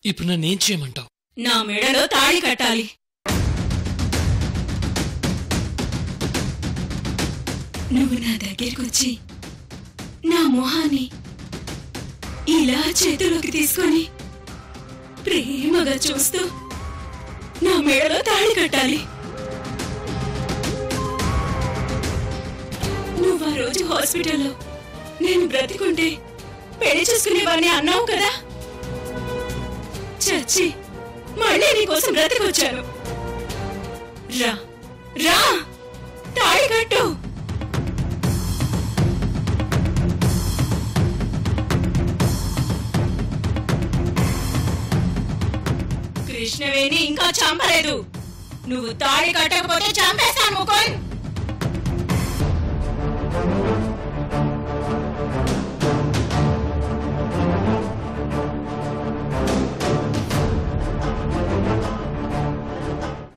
ఇప్పుడు నన్ను ఏం చేయమంటావు నా మెడలో తాళి కట్టాలి నువ్వు నా దగ్గరికి వచ్చి నా మొహాన్ని ఇలా చేతిలోకి తీసుకొని ప్రేమగా చూస్తూ నా మెడలో తాళి కట్టాలి నువ్వు ఆ రోజు హాస్పిటల్లో నేను బ్రతికుంటే పెళ్లి చేసుకునేవాడిని అన్నావు కదా చచ్చి మళ్ళీ నీకోసం బ్రతికొచ్చాను రా రా తాళి కట్టు కృష్ణవేణి ఇంకా చంపలేదు నువ్వు తాళి కట్టకపోతే చంపేస్తాను ముకుంద్